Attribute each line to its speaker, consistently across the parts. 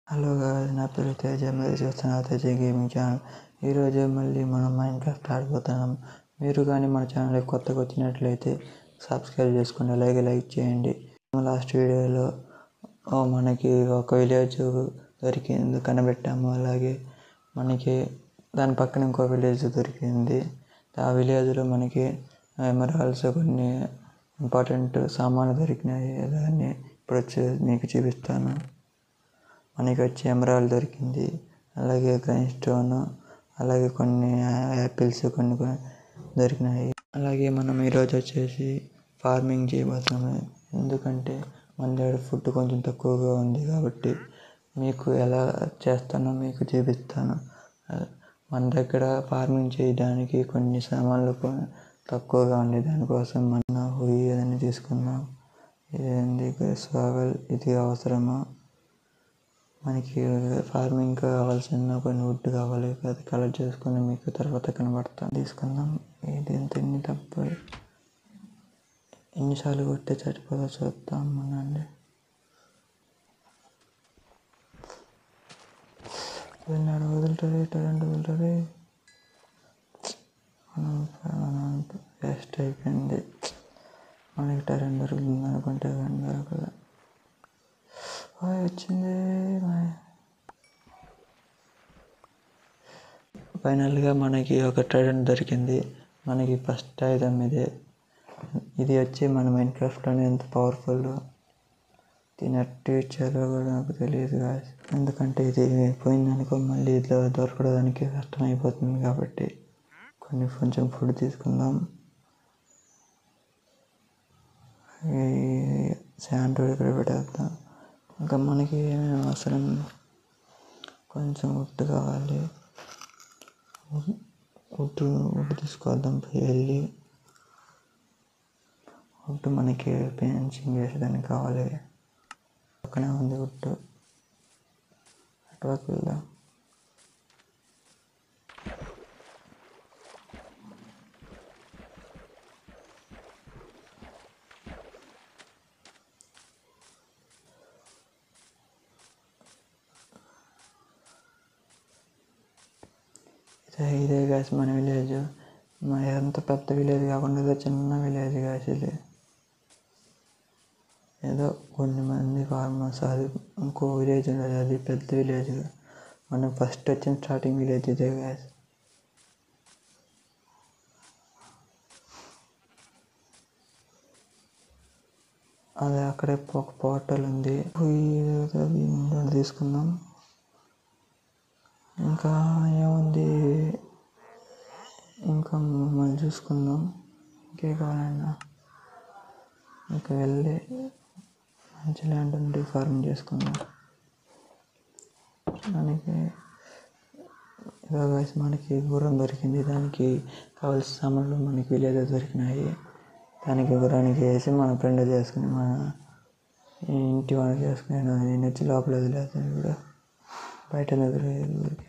Speaker 1: Hello guys నా పేరు తేజ మీరు చూస్తున్న తేజ గేమింగ్ ఛానల్ ఈరోజు మళ్ళీ మనం మైండ్ క్రాఫ్ట్ ఆడిపోతున్నాం మీరు కానీ మన ఛానల్ కొత్తగా వచ్చినట్లయితే సబ్స్క్రైబ్ చేసుకోండి అలాగే లైక్ చేయండి లాస్ట్ వీడియోలో ఆ, మనకి ఒక విలేజ్ దొరికింది కనిపెట్టాము అలాగే మనకి దాని పక్కన ఇంకో విలేజ్ దొరికింది ఆ విలేజ్లో మనకి ఎమరాల్డ్స్ కొన్ని ఇంపార్టెంట్ సామాన్లు దొరికినాయి దాన్ని ఇప్పుడు వచ్చి మీకు చూపిస్తాను మనకి వచ్చి ఎమరాల్డ్ దొరికింది అలాగే గ్రైన్ స్టోన్ అలాగే కొన్ని యాపిల్స్ కొన్ని కొన్ని దొరికినాయి అలాగే మనం ఈరోజు వచ్చేసి ఫార్మింగ్ చేయబోతున్నాము ఎందుకంటే మన దగ్గర ఫుడ్ కొంచెం తక్కువగా ఉంది కాబట్టి మీకు ఎలా చేస్తానో మీకు చూపిస్తాను మన దగ్గర ఫార్మింగ్ చేయడానికి కొన్ని సామాన్లు కొ- తక్కువగా ఉంది దానికోసం మన హుయి అని తీసుకుందాం ఇదేంది సావల్ ఇది అవసరమా మనకి ఫార్మింగ్ కావాల్సిన కొన్ని వుడ్ కావాలి అది కలెక్ట్ చేసుకొని మీకు తర్వాత కనబడతాను తీసుకుందాం ఇది ఎంత ఎన్ని తప్పు ఎన్నిసార్లు కొట్టే చచ్చిపోదో చూద్దాం మనండి నాడు వదులుతారే టరెంట్ వదులుతారే మనం మనం వేస్ట్ అయిపోయింది మనకి టరెంట్ దొరుకుతుంది అనుకుంటే కానీ దొరకదు ఓయ్ వచ్చింది మాయ్. ఫైనల్గా మనకి ఒక ట్రైడెంట్ దొరికింది మనకి ఫస్ట్ ఐటమ్ ఇదే ఇది వచ్చి మన మైండ్ క్రాఫ్ట్లోనే ఎంత పవర్ఫుల్ దీని ఎట్టు ఇచ్చారో కూడా నాకు తెలియదు guys. ఎందుకంటే ఇది పోయిందనుకో మళ్ళీ ఇట్లా దొరకడానికి కష్టమైపోతుంది కాబట్టి కొన్ని కొంచెం ఫుడ్ తీసుకుందాం ఈ శాండ్ ఇక్కడ పెట్టేద్దాం ఇంకా మనకి ఏమేమి అవసరం కొంచెం ఉట్టు కావాలి ఉట్టు ఉట్టు తీసుకొద్దాం పై వెళ్ళి ఉట్టు మనకి పెన్సింగ్ వేసేదానికి కావాలి పక్కనే ఉంది ఉట్టు అటువైపు వెళ్దాం ఇదే ఇదే గాస్ మన విలేజ్ మా ఎంత పెద్ద విలేజ్ కాకుండా ఏదో చిన్న విలేజ్ గాస్ ఇది ఏదో కొన్ని మంది ఫార్మర్స్ అది ఇంకో విలేజ్ ఉండదు అది పెద్ద విలేజ్ మనం ఫస్ట్ వచ్చిన స్టార్టింగ్ విలేజ్ ఇదే గాస్ అదే అక్కడే ఒక పోర్టల్ ఉంది ఇది రెండు తీసుకుందాం ఇంకా ఏముంది ఇంకా మళ్ళీ చూసుకుందాం ఇంకే కావాలన్నా ఇంకా వెళ్ళి మంచి ల్యాండ్ ఉండి ఫార్మ్ చేసుకుందాం మనకి ఇదో guys మనకి గుర్రం దొరికింది దానికి కావాల్సిన సామాన్లు మనకి విలేజ్ దొరికినాయి దానికి గుర్రానికి వేసి మన ఫ్రెండ్ చేసుకుని మన ఇంటి వాళ్ళు చేసుకుని నేను వచ్చి లోపల వదిలేస్తాను ఇప్పుడు బయట వదిలేదు ఊరికే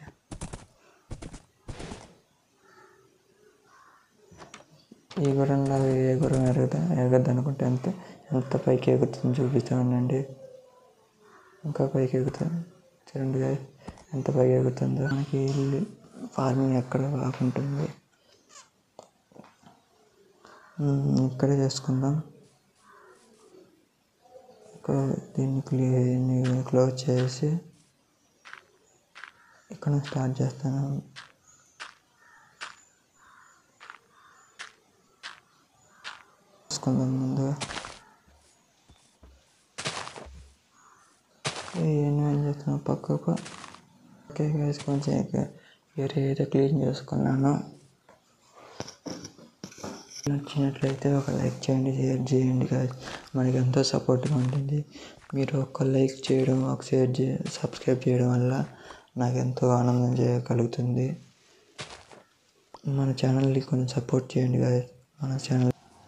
Speaker 1: ఈ గుర్రంలో ఏ గుర్రం ఎరగదా ఎరగద్దు అనుకుంటే అంతే ఎంత పైకి ఎగురుతుందో చూపిస్తానండి ఇంకా పైకి ఎగురుతుంది చూడండి guys, ఎంత పైకి ఎగురుతుందో మనకి ఇల్లు ఫార్మింగ్ ఎక్కడ బాగుంటుంది ఉమ్, ఇక్కడే చేసుకుందాం ఇక్కడ దీన్ని క్లీ క్లోజ్ చేసి ఇక్కడ స్టార్ట్ చేస్తాను చూసుకుందాం ముందు ఏం చేస్తున్నాం పక్కకు ఓకే గైస్ కొంచెం ఏరియా అయితే క్లీన్ చేసుకున్నాను నచ్చినట్లయితే ఒక లైక్ చేయండి షేర్ చేయండి guys. మనకి ఎంతో సపోర్ట్గా ఉంటుంది మీరు ఒక లైక్ చేయడం ఒక షేర్ చే సబ్స్క్రైబ్ చేయడం వల్ల నాకు ఎంతో ఆనందం చేయగలుగుతుంది మన ఛానల్ని కొంచెం సపోర్ట్ చేయండి guys. మన ఛానల్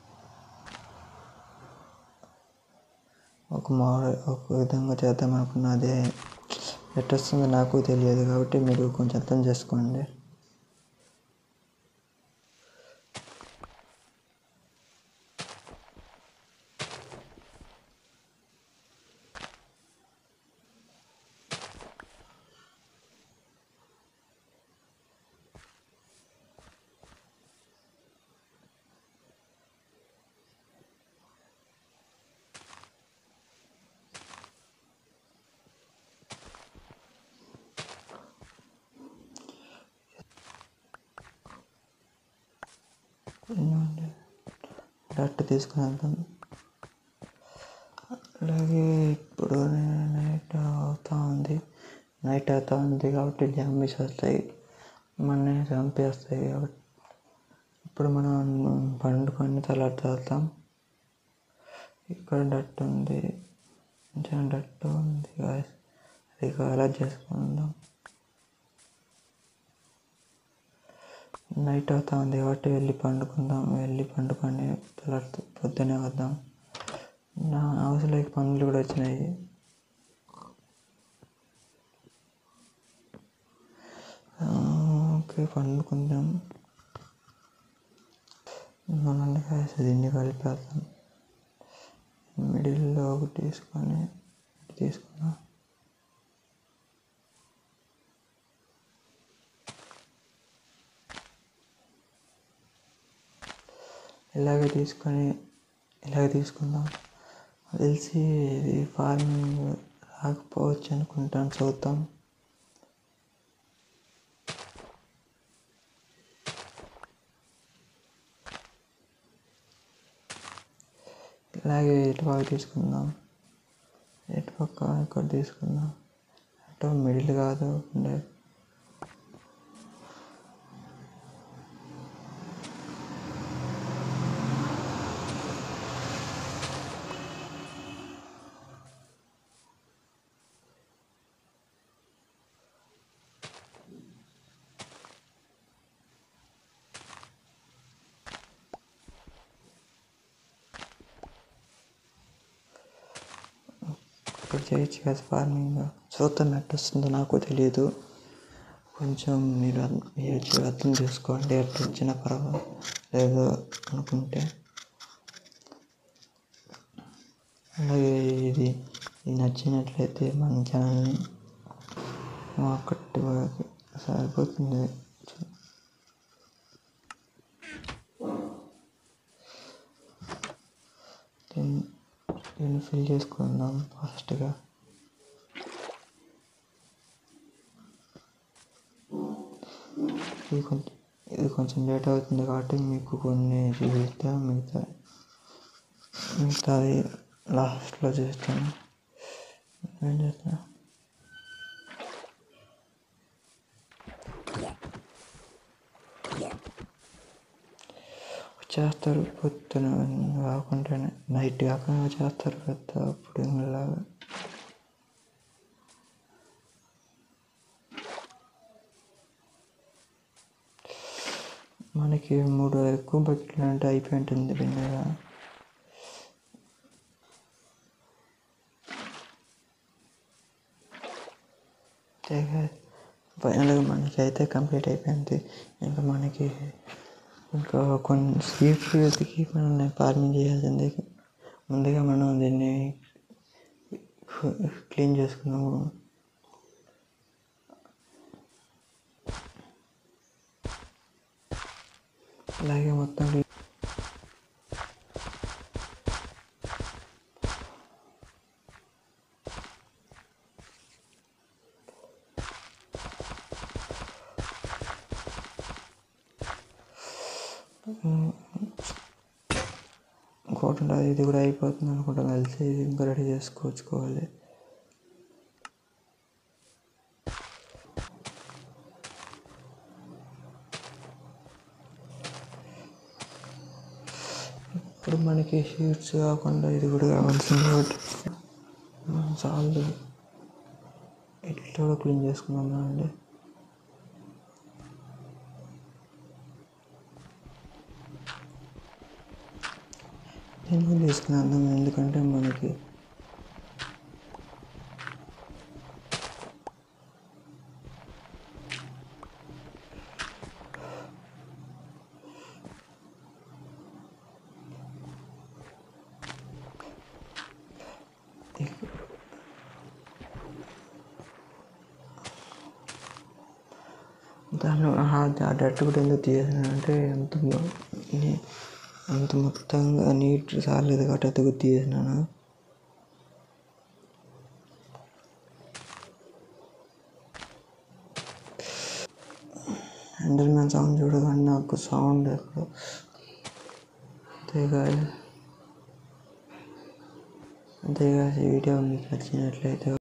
Speaker 1: ఒక మా ఒక విధంగా చేద్దాం అనుకున్న అదే ఎట్లా వస్తుందో నాకు తెలియదు కాబట్టి మీరు కొంచెం అర్థం చేసుకోండి డట్ తీసుకుని వెళ్తాం అలాగే ఇప్పుడు నైట్ అవుతా ఉంది నైట్ అవుతా ఉంది కాబట్టి జాంబీస్ వస్తాయి మనని చంపేస్తాయి కాబట్టి ఇప్పుడు మనం పండుకొని తలాడుతాం ఇక్కడ డట్ ఉంది కొంచెం డట్ ఉంది guys. అది కలర్ చేసుకుందాం నైట్ అవుతా ఉంది కాబట్టి వెళ్ళి పండుకుందాం వెళ్ళి పండుకొని తలాడుతూ పొద్దునే వద్దాం నా హౌస్లోకి పందులు కూడా వచ్చినాయి ఆ, ఓకే పండుకుందాం మనం కాసి దీన్ని కలిపేద్దాం మిడిల్లో ఒకటి తీసుకొని ఇటు తీసుకుందాం ఇలాగే తీసుకొని ఇలాగే తీసుకుందాం తెలిసి ఇది ఫార్మింగ్ రాకపోవచ్చు అనుకుంటాను చూద్దాం ఇలాగే ఇటు పక్క తీసుకుందాం ఇటు పక్క ఇక్కడ తీసుకుందాం అటు మిడిల్ కాదు ఉండే ఇక్కడ చేయొచ్చు కదా ఫార్మింగ్ చూద్దాం ఎట్ట వస్తుందో నాకు తెలియదు కొంచెం మీరు అర్థం- మీరు వచ్చి అర్థం చేసుకోండి ఎట్ట వచ్చినా పర్వాలేదు అనుకుంటే అలాగే ఇది ఇది నచ్చినట్లయితే మన ఛానల్ని ఒకటి సరిపోతుంది దీన్ని దీన్ని ఫిల్ చేసుకుందాం ఫాస్ట్గా ఇది కొంచెం ఇది కొంచెం లేట్ అవుతుంది కాబట్టి మీకు కొన్ని చూపిస్తే మిగతా మిగతాది లాస్ట్లో చేస్తాను ఏం చేస్తా చేస్తారు పొద్దున కాకుండానే నైట్ కాకుండా చేస్తారు పెద్ద అప్పుడు లాగా మనకి మూడు ఎక్కువ బకెట్లు అంటే అయిపోయి ఉంటుంది బిన్నగా ఫైనల్గా మనకి అయితే కంప్లీట్ అయిపోయింది ఇంకా మనకి ఇంకా కొన్ని సీడ్స్కి మనం ఫార్మింగ్ చేయాల్సింది ముందుగా మనం దీన్ని క్లీన్ చేసుకున్నాము అలాగే మొత్తం clean- ఇంకోటి ఉండదు ఇది కూడా అయిపోతుంది అనుకుంటాం కలిసి ఇది ఇంకా రెడీ చేసుకోవచ్చుకోవాలి ఇప్పుడు మనకి షీట్స్ కాకుండా ఇది కూడా కావాల్సింది ఒకటి చాలు ఇట్లా కూడా క్లీన్ చేసుకున్నాం అండి నేను తీసుకున్నాను ఎందుకంటే మనకి దాని ఆ డట్ కూడా ఎందుకు తీసేసానంటే అంత మొ- నీ- అంత మొత్తంగా నీట్ సార్లేదు కాబట్టి అది కూడా తీసేసినాను అండర్ మ్యాన్ సౌండ్ చూడగానే నాకు సౌండ్ ఎక్కడ అంతేకాదు అంతేకాదు ఈ వీడియో మీకు నచ్చినట్లయితే